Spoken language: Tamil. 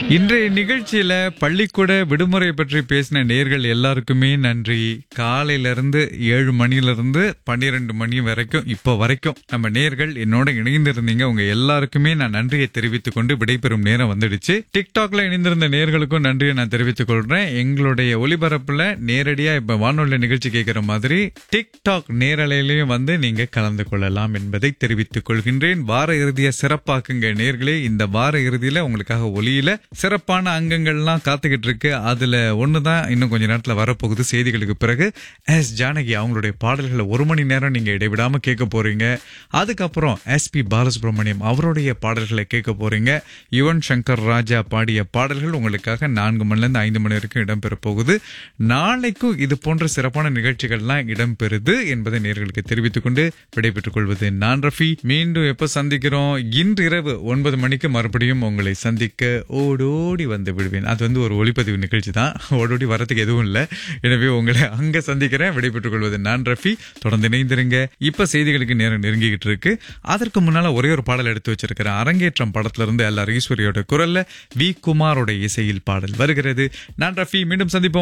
இன்றைய நிகழ்ச்சியில பள்ளிக்கூட விடுமுறை பற்றி பேசின நேர்கள் எல்லாருக்குமே நன்றி காலையில இருந்து ஏழு மணில இருந்து பன்னிரெண்டு மணி வரைக்கும் இப்போ வரைக்கும் நம்ம நேர்கள் என்னோட இணைந்திருந்தீங்க உங்க எல்லாருக்குமே நான் நன்றியை தெரிவித்துக் கொண்டு விடைபெறும் நேரம் வந்துடுச்சு டிக்டாக்ல இணைந்திருந்த நேர்களுக்கும் நன்றியை நான் தெரிவித்துக் கொள்றேன் எங்களுடைய ஒளிபரப்புல நேரடியா இப்ப வானொலி நிகழ்ச்சி கேட்கிற மாதிரி டிக்டாக் நேரலையிலையும் வந்து நீங்க கலந்து கொள்ளலாம் என்பதை தெரிவித்துக் கொள்கின்றேன் வார இறுதியை சிறப்பாக்குங்க நேர்களே இந்த வார இறுதியில உங்களுக்காக ஒலியில சிறப்பான அங்கங்கள்லாம் காத்துக்கிட்டு இருக்கு அதுல ஒண்ணுதான் இன்னும் கொஞ்ச நேரத்துல வரப்போகுது செய்திகளுக்கு பிறகு எஸ் ஜானகி அவங்களுடைய பாடல்களை ஒரு மணி நேரம் நீங்க இடைவிடாம கேட்க போறீங்க அதுக்கப்புறம் எஸ் பி பாலசுப்ரமணியம் அவருடைய பாடல்களை கேட்க போறீங்க யுவன் சங்கர் ராஜா பாடிய பாடல்கள் உங்களுக்காக நான்கு மணில இருந்து ஐந்து மணி வரைக்கும் இடம்பெற போகுது நாளைக்கும் இது போன்ற சிறப்பான நிகழ்ச்சிகள்லாம் இடம்பெறுது என்பதை நேர்களுக்கு தெரிவித்துக் கொண்டு விடைபெற்றுக் கொள்வது நான் ரஃபி மீண்டும் எப்ப சந்திக்கிறோம் இன்று இரவு ஒன்பது மணிக்கு மறுபடியும் உங்களை சந்திக்க ஓடோடி வந்து விடுவேன் அது வந்து ஒரு ஒளிப்பதிவு நிகழ்ச்சி தான் ஓடோடி வரதுக்கு எதுவும் இல்லை எனவே உங்களை அங்க சந்திக்கிறேன் விடைபெற்றுக் கொள்வது நான் ரஃபி தொடர்ந்து இணைந்திருங்க இப்ப செய்திகளுக்கு நேரம் நெருங்கிக்கிட்டு இருக்கு அதற்கு முன்னால ஒரே ஒரு பாடல் எடுத்து வச்சிருக்கிறேன் அரங்கேற்றம் படத்துல இருந்து எல் ஆர் ஈஸ்வரியோட குரல்ல வி குமாரோட இசையில் பாடல் வருகிறது நான் ரஃபி மீண்டும் சந்திப்போம்